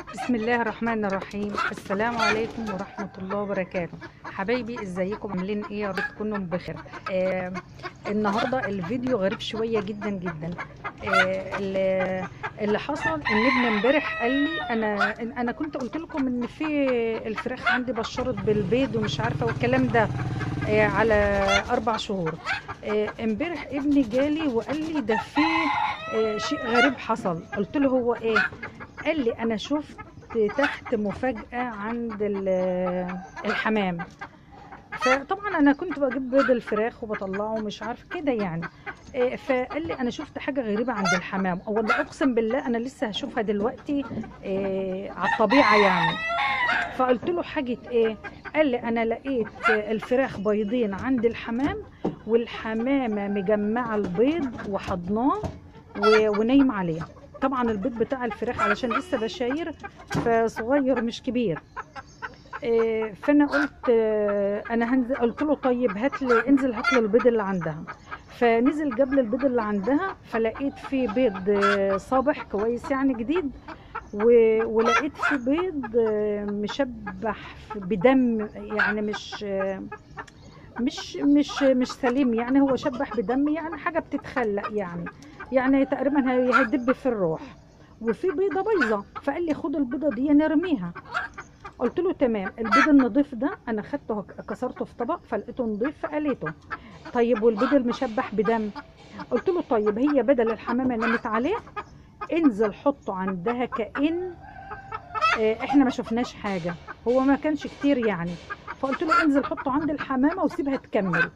بسم الله الرحمن الرحيم السلام عليكم ورحمة الله وبركاته حبايبي ازيكم عاملين ايه يا رب تكونوا بخير آه النهاردة الفيديو غريب شوية جدا جدا آه اللي, اللي حصل ان ابن امبارح قال لي انا انا كنت قلت لكم ان في الفراخ عندي بشرت بالبيض ومش عارفة والكلام ده آه على اربع شهور آه، امبارح ابني جالي وقال لي ده في آه، شيء غريب حصل قلت له هو ايه قال لي انا شفت تحت مفاجأة عند ال- الحمام فطبعا انا كنت بجيب بيض الفراخ وبطلعه ومش عارفه كده يعني إيه، فقال لي انا شفت حاجه غريبه عند الحمام والله اقسم بالله انا لسه هشوفها دلوقتي إيه، على الطبيعه يعني فقلت له حاجه ايه قال لي انا لقيت الفراخ بيضين عند الحمام والحمامه مجمعه البيض وحضناه و- ونايم عليه طبعا البيض بتاع الفراخ علشان لسه بشاير فصغير مش كبير إيه، فانا قلت آه، انا هنزل قلت له طيب هات لي انزل هات لي البيض اللي عندها فنزل جاب لي البيض اللي عندها فلقيت فيه بيض آه، صابح كويس يعني جديد و- ولقيت فيه بيض آه، مشبح بدم يعني مش آه، مش مش مش سليم يعني هو شبح بدم يعني حاجه بتتخلق يعني يعني تقريبا هي- هيدب في الروح وفي بيضه بيضه فقال لي خد البيضه دي نرميها قلت له تمام البيض النضيف ده انا خدته كسرته في طبق فلقيته نضيف فقليته طيب والبيض المشبح بدم قلت له طيب هي بدل الحمامه نمت عليه انزل حطه عندها كأن آه، احنا ما شفناش حاجه هو ما كانش كتير يعني فقلت له انزل حطه عند الحمامه وسيبها تكمل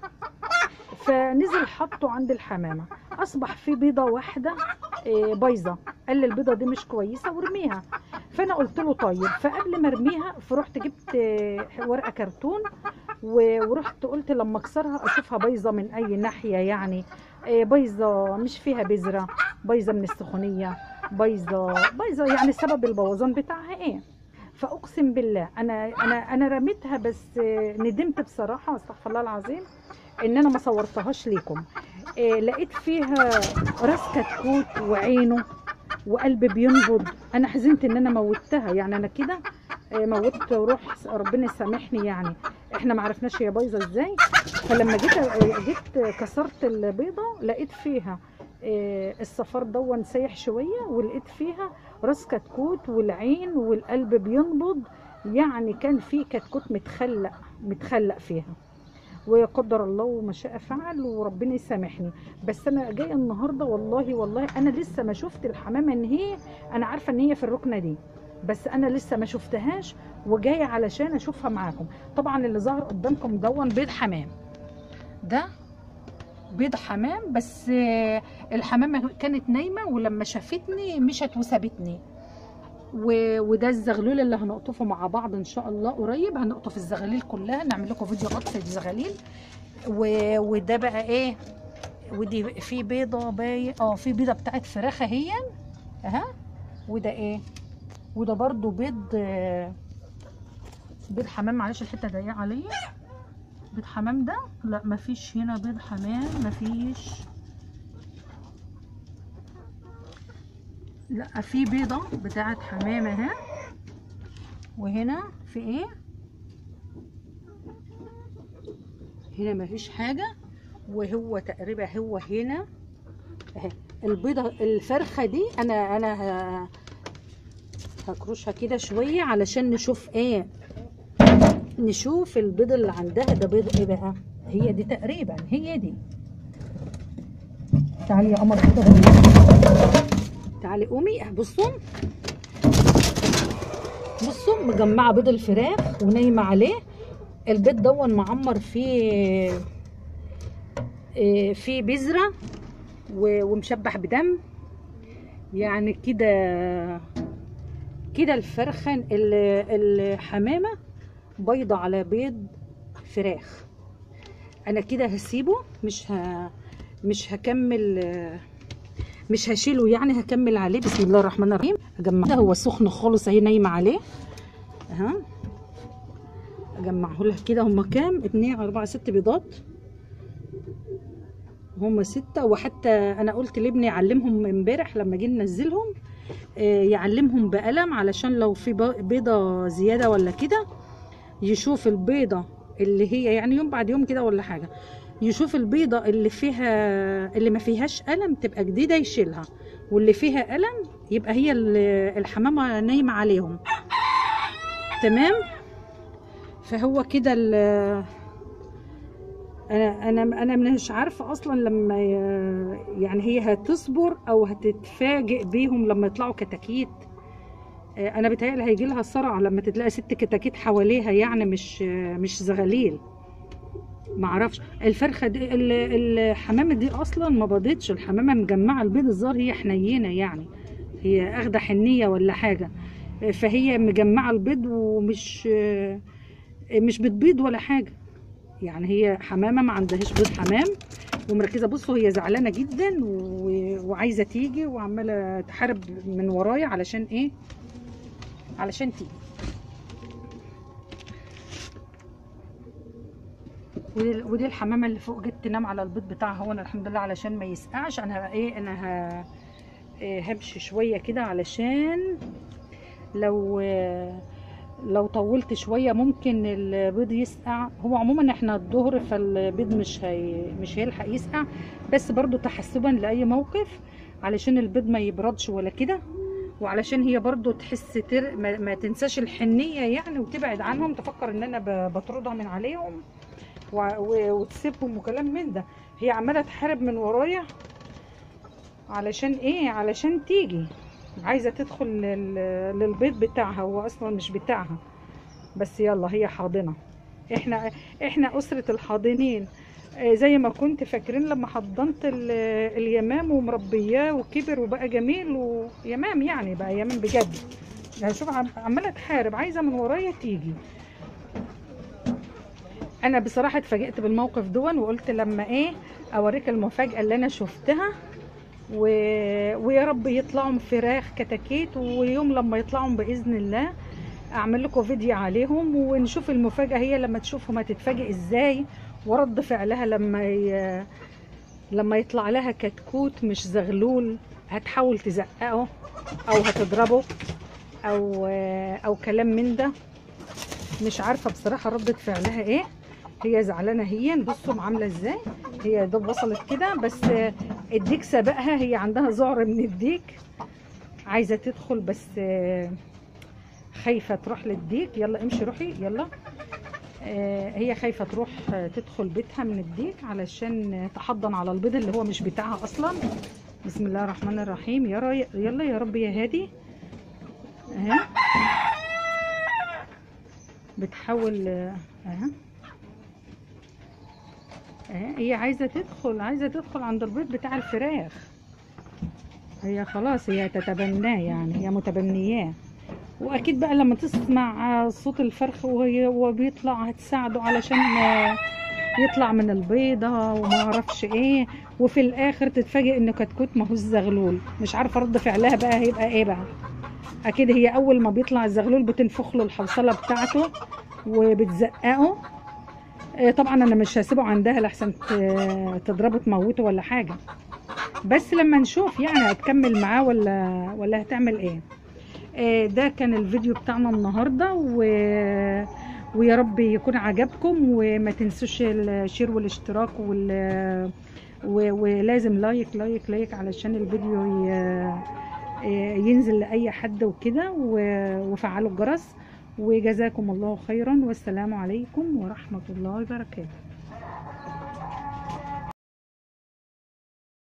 فنزل حطه عند الحمامه اصبح في بيضه واحده آه، بايظه قال لي البيضه دي مش كويسه وارميها فانا قلت له طيب فقبل ما ارميها فرحت جبت آه، ورقه كرتون و- ورحت قلت لما اكسرها اشوفها بايظه من اي ناحيه يعني آه، بايظه مش فيها بذره بايظه من السخونيه بايظه بايظه يعني سبب البوظان بتاعها ايه فاقسم بالله انا انا انا رميتها بس آه، ندمت بصراحه استغفر الله العظيم ان انا ما صورتهاش ليكم آه، لقيت فيها راس كتكوت وعينه وقلب بينبض انا حزنت ان انا موتها يعني انا كده آه، موتت روح ربنا يسامحني يعني احنا ما عرفناش هي بايظه ازاي فلما جيت آه، جيت كسرت البيضه لقيت فيها آه، الصفار دون سايح شويه ولقيت فيها راس كتكوت والعين والقلب بينبض يعني كان في كتكوت متخلق متخلق فيها وقدر الله وما شاء فعل وربنا يسامحني بس انا جايه النهارده والله والله انا لسه ما شفت الحمامه ان هي انا عارفه ان هي في الركنه دي بس انا لسه ما شفتهاش وجايه علشان اشوفها معاكم طبعا اللي ظهر قدامكم دون بيض حمام ده بيض حمام بس آه، الحمامه كانت نايمه ولما شافتني مشت وسابتني و... وده الزغلول اللي هنقطفه مع بعض ان شاء الله قريب هنقطف الزغاليل كلها نعمل لكم فيديو قطف الزغاليل و... وده بقى ايه ودي في بيضه باي اه في بيضه بتاعت فراخ اهي اها وده ايه وده برضو بيض آه، بيض حمام معلش الحته ضيقه عليا بيض حمام ده لا مفيش هنا بيض حمام مفيش لا في بيضة بتاعت حمامة اهي وهنا في ايه هنا مفيش حاجة وهو تقريبا هو هنا اهي البيضة الفرخة دي انا انا ه- هكرشها كده شوية علشان نشوف ايه نشوف البيض اللي عندها ده بيض ايه بقى هي دي تقريبا هي دي تعالي يا قمر كده بقى. تعالي قومي بصوا بصوا مجمعه بيض الفراخ ونايمه عليه البيض دون معمر فيه إيه، فيه بذره و- ومشبح بدم يعني كده كده الفرخه ال- الحمامه بيضه على بيض فراخ انا كده هسيبه مش ه... مش هكمل آه، مش هشيله يعني هكمل عليه بسم الله الرحمن الرحيم اجمع ده هو سخن خالص اهي نايمه عليه اها اجمعه لها كده هما كام اتنين اربعة ست بيضات هما ستة وحتى انا قلت لابني علمهم امبارح لما جينا ننزلهم آه، يعلمهم بقلم علشان لو في ب- بيضة زيادة ولا كده يشوف البيضة اللي هي يعني يوم بعد يوم كده ولا حاجة يشوف البيضة اللي فيها اللي ما فيهاش قلم تبقى جديدة يشيلها واللي فيها قلم يبقى هي ال- الحمامة نايمة عليهم تمام فهو كده ال- انا انا انا مش عارفه اصلا لما ي- يعني هي هتصبر او هتتفاجئ بيهم لما يطلعوا كتاكيت آه، انا بيتهيألي هيجي لها صرع لما تلاقي ست كتاكيت حواليها يعني مش آه، مش زغاليل معرفش الفرخه دي ال- الحمامه دي اصلا ما بيضتش الحمامه مجمعه البيض الظاهر هي حنينه يعني هي اخده حنيه ولا حاجه آه، فهي مجمعه البيض ومش آه، مش بتبيض ولا حاجه يعني هي حمامه ما عندهاش بيض حمام ومركزه بصوا هي زعلانه جدا و... وعايزه تيجي وعماله تحارب من ورايا علشان ايه علشان تيجي ودي, ودي الحمامه اللي فوق جت تنام على البيض بتاعها وانا الحمد لله علشان ما يسقعش انا ه- ايه انا ه... إيه همشي شويه كده علشان لو لو طولت شويه ممكن البيض يسقع هو عموما احنا الظهر فالبيض مش هي مش هيلحق يسقع بس برضو تحسبا لاي موقف علشان البيض ما يبردش ولا كده وعلشان هي برضو تحس تر... ما, ما تنساش الحنيه يعني وتبعد عنهم تفكر ان انا ب... بطردها من عليهم و... و... وتسيبهم وكلام من ده هي عماله تحارب من ورايا علشان ايه علشان تيجي عايزه تدخل لل... للبيض بتاعها هو اصلا مش بتاعها بس يلا هي حاضنه احنا احنا اسره الحاضنين آه، زي ما كنت فاكرين لما حضنت ال- اليمام ومربياه وكبر وبقى جميل ويمام يعني بقى يمام بجد يعني شوف عم- عماله تحارب عايزه من ورايا تيجي انا بصراحه اتفاجئت بالموقف دون وقلت لما ايه اوريك المفاجاه اللي انا شفتها و... ويا رب يطلعوا فراخ كتاكيت ويوم لما يطلعوا باذن الله اعمل لكم فيديو عليهم ونشوف المفاجاه هي لما تشوفهم هتتفاجئ ازاي ورد فعلها لما ي... لما يطلع لها كتكوت مش زغلول هتحاول تزققه او هتضربه او او كلام من ده مش عارفه بصراحه ردة فعلها ايه هي زعلانه هي بصوا عامله ازاي هي دوب وصلت كده بس الديك سبقها هي عندها ذعر من الديك عايزه تدخل بس خايفه تروح للديك يلا امشي روحي يلا آه، هي خايفه تروح آه، تدخل بيتها من الديك علشان تحضن على البيض اللي هو مش بتاعها اصلا بسم الله الرحمن الرحيم يا ري... يلا يا رب يا هادي اهي بتحاول آه، اهي اهي هي عايزه تدخل عايزه تدخل عند البيض بتاع الفراخ هي خلاص هي تتبناه يعني هي متبنياه واكيد بقى لما تسمع صوت الفرخ وهي وهو بيطلع هتساعده علشان يطلع من البيضة وما اعرفش ايه وفي الاخر تتفاجئ انه كتكوت ماهوش زغلول مش عارفه رد فعلها بقى هيبقى ايه بقى اكيد هي اول ما بيطلع الزغلول بتنفخ له الحوصله بتاعته وبتزققه آه، طبعا انا مش هسيبه عندها لحسن ت- تضربه تموته ولا حاجه بس لما نشوف يعني هتكمل معاه ولا ولا هتعمل ايه آه، ده كان الفيديو بتاعنا النهارده و... ويا رب يكون عجبكم وما تنسوش الشير والاشتراك وال... و... ولازم لايك لايك لايك علشان الفيديو ي... ينزل لأي حد وكده و- وفعلوا الجرس وجزاكم الله خيرا والسلام عليكم ورحمة الله وبركاته